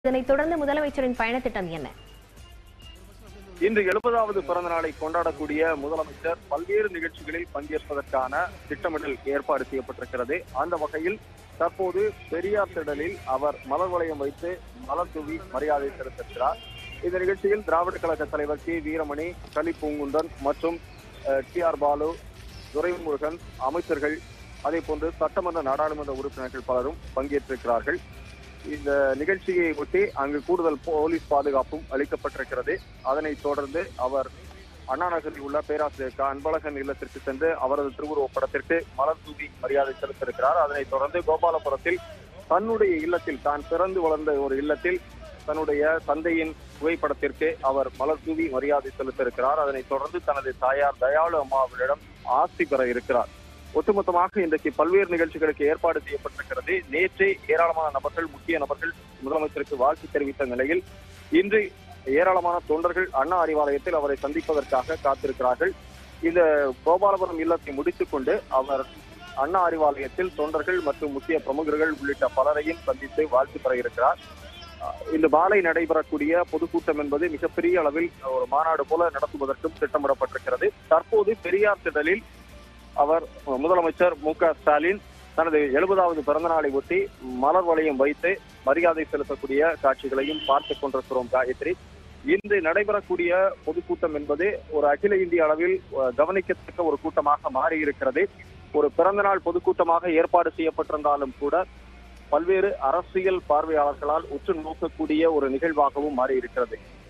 இதனைத் தொடர்ந்து முதலமைச்சரின் பயணத்திட்டம் என்ன இன்று எழுபதாவது பிறந்த நாளை கொண்டாடக்கூடிய முதலமைச்சர் பல்வேறு நிகழ்ச்சிகளில் பங்கேற்பதற்கான திட்டமிடல் ஏற்பாடு செய்யப்பட்டிருக்கிறது அந்த வகையில் தற்போது பெரியார் திடலில் அவர் மலர் வளையம் வைத்து மலர் தூவி மரியாதை செலுத்திருக்கிறார் இந்த நிகழ்ச்சியில் திராவிட கழக தலைவர் கே வீரமணி கலி பூங்குன்றன் மற்றும் டி ஆர் பாலு துரைமுருகன் அமைச்சர்கள் அதே போன்று சட்டமன்ற நாடாளுமன்ற உறுப்பினர்கள் பலரும் பங்கேற்றிருக்கிறார்கள் இந்த நிகழ்ச்சியை ஒட்டி அங்கு கூடுதல் போலீஸ் பாதுகாப்பும் அளிக்கப்பட்டிருக்கிறது அதனைத் தொடர்ந்து அவர் அண்ணா நகரில் உள்ள பேராசிரியர் க அன்பழகன் இல்லத்திற்கு சென்று அவரது திருவுருவப் படத்திற்கு மலர் தூவி மரியாதை செலுத்திருக்கிறார் அதனைத் தொடர்ந்து கோபாலபுரத்தில் தன்னுடைய இல்லத்தில் தான் பிறந்து வளர்ந்த ஒரு இல்லத்தில் தன்னுடைய தந்தையின் புகைப்படத்திற்கு அவர் மலர் தூவி மரியாதை செலுத்திருக்கிறார் அதனைத் தொடர்ந்து தனது தாயார் தயாளு அம்மாவிடம் ஆசி பெற இருக்கிறார் ஒட்டுமொத்தமாக இன்றைக்கு பல்வேறு நிகழ்ச்சிகளுக்கு ஏற்பாடு செய்யப்பட்டிருக்கிறது நேற்றே ஏராளமான நபர்கள் முக்கிய நபர்கள் முதலமைச்சருக்கு வாழ்த்து தெரிவித்த நிலையில் இன்று ஏராளமான தொண்டர்கள் அண்ணா அறிவாலயத்தில் அவரை சந்திப்பதற்காக காத்திருக்கிறார்கள் இந்த கோபாலபுரம் இல்லத்தை முடித்துக் கொண்டு அவர் அண்ணா அறிவாலயத்தில் தொண்டர்கள் மற்றும் முக்கிய பிரமுகர்கள் உள்ளிட்ட பலரையும் சந்தித்து வாழ்த்து பெற இருக்கிறார் இந்த மாலை நடைபெறக்கூடிய பொதுக்கூட்டம் என்பது மிகப்பெரிய அளவில் ஒரு மாநாடு போல நடத்துவதற்கும் திட்டமிடப்பட்டிருக்கிறது தற்போது பெரியார் திடலில் அவர் முதலமைச்சர் மு க ஸ்டாலின் தனது எழுபதாவது பிறந்த நாளை ஒட்டி மலர் வளையம் வைத்து மரியாதை செலுத்தக்கூடிய காட்சிகளையும் பார்த்துக் கொண்டிருக்கிறோம் காயத்ரி இன்று நடைபெறக்கூடிய பொதுக்கூட்டம் என்பது ஒரு அகில இந்திய அளவில் அஹ், கவனிக்கத்தக்க ஒரு கூட்டமாக மாறி இருக்கிறது ஒரு பிறந்த நாள் பொதுக்கூட்டமாக ஏற்பாடு செய்யப்பட்டிருந்தாலும் கூட பல்வேறு அரசியல் பார்வையாளர்களால் உற்று நோக்கக்கூடிய ஒரு நிகழ்வாகவும் மாறி இருக்கிறது